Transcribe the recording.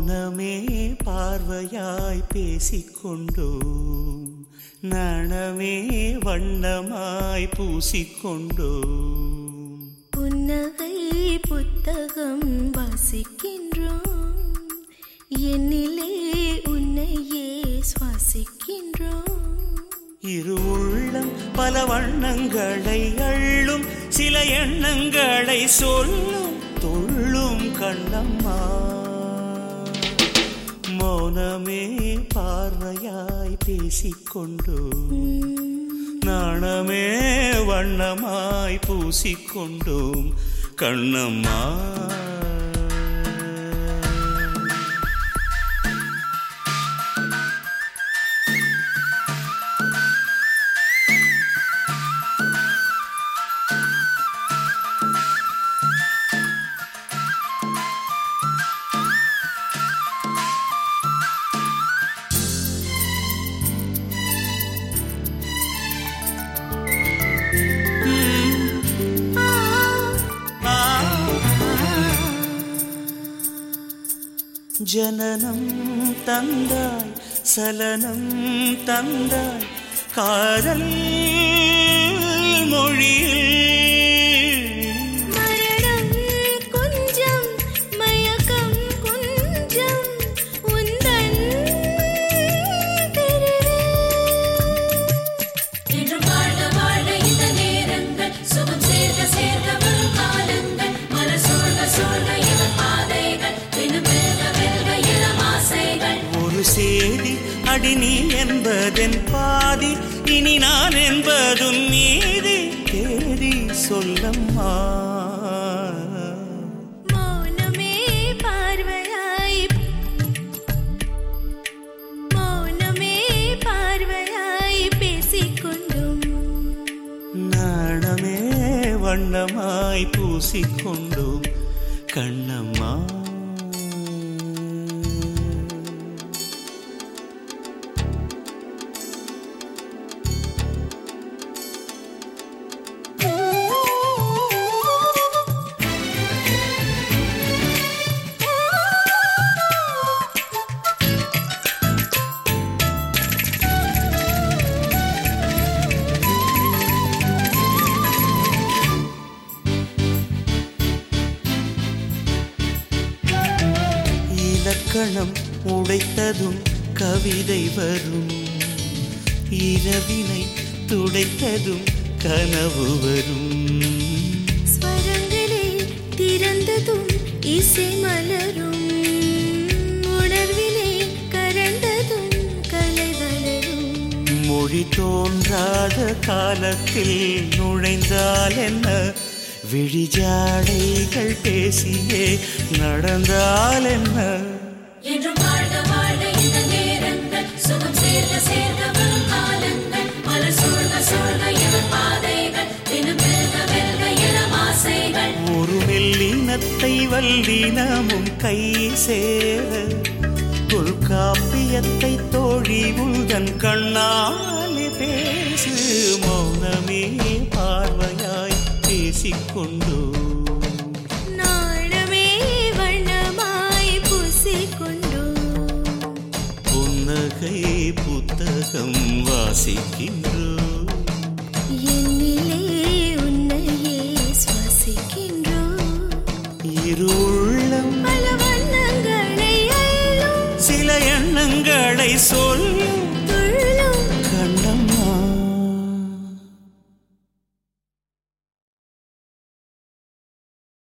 மௌனமே பார்வையாய் பேசிக்கொண்டோம் நனமே வண்ணமாய் பூசிக்கொண்டோம் புன்னகை புத்தகம் வாசிக்கின்றோம் என்னிலே உன்னையே சுவாசிக்கின்றோம் இரு உள்ளம் பல வண்ணங்களை அள்ளும் சில எண்ணங்களை சொல்லும் துள்ளும் கண்ணம்மா மௌனமே பார்வையாய் பேசிக்கொண்டோம் நாணமே வண்ணமாய் பூசிக்கொண்டோம் கண்ணம்மா ஆ. ஜனனம் தந்தாய் சலனம் தந்தாய் காதல் மொழியில் மரணம் கொஞ்சம் மயக்கம் கொஞ்சம் உந்தன் இன்று வாழ வாழ இந்த நேரங்கள் சுகம் சேர்க்க சேர்க்க வரும் காலங்கள் மலர் சூழ்க சூழ்க இவன் பாதைகள் தினம் வெல்க வெல்க இளம் ஆசைகள் ஒரு சேதி அடி நீ என்பதென் பாதி இனி நான் என்பதும் நீதி தேதி சொல்லம்மா மௌனமே பார்வையாய் மௌனமே பார்வையாய் பேசிக்கொண்டும் நாணமே வண்ணமாய் பூசிக்கொண்டோம் கண்ணம்மா இலக்கணம் உடைத்ததும் கவிதை வரும் இரவினை துடைத்ததும் கனவு வரும் ஸ்வரங்களே திறந்ததும் இசை மலரும் உணர்விலே கரண்டதும் கலை வளரும் மொழி தோன்றாத காலத்தில் நுழைந்தால் என்ன விழிஜாடைகள் பேசியே நடந்தால் என்ன என்று வாழ வாழ இந்த நேரங்கள் சுகம் சேர்க்க சேர்க்க வரும் காலங்கள் மலர் சூழ்க சூழ்க இவன் பாதைகள் தினம் வெல்க வெல்க இளம் ஆசைகள் ஒரு மெல்லினத்தை வல்லினமும் கை சேர தொல்காப்பியத்தை தோழி உள்தன் கண்ணாலே பேசு மௌனமே பார்வையாய் பேசிக்கொண்டோ நாணமே வண்ணமாய் பூசிக்கொண்டோம் புன்னகை புத்தகம் வாசிக்கின்றோம் என்னிலே உன்னையே சுவாசிக்கின்றோம் இருள்ளம் பல வண்ணங்களை அள்ளும் சில எண்ணங்களை சொல்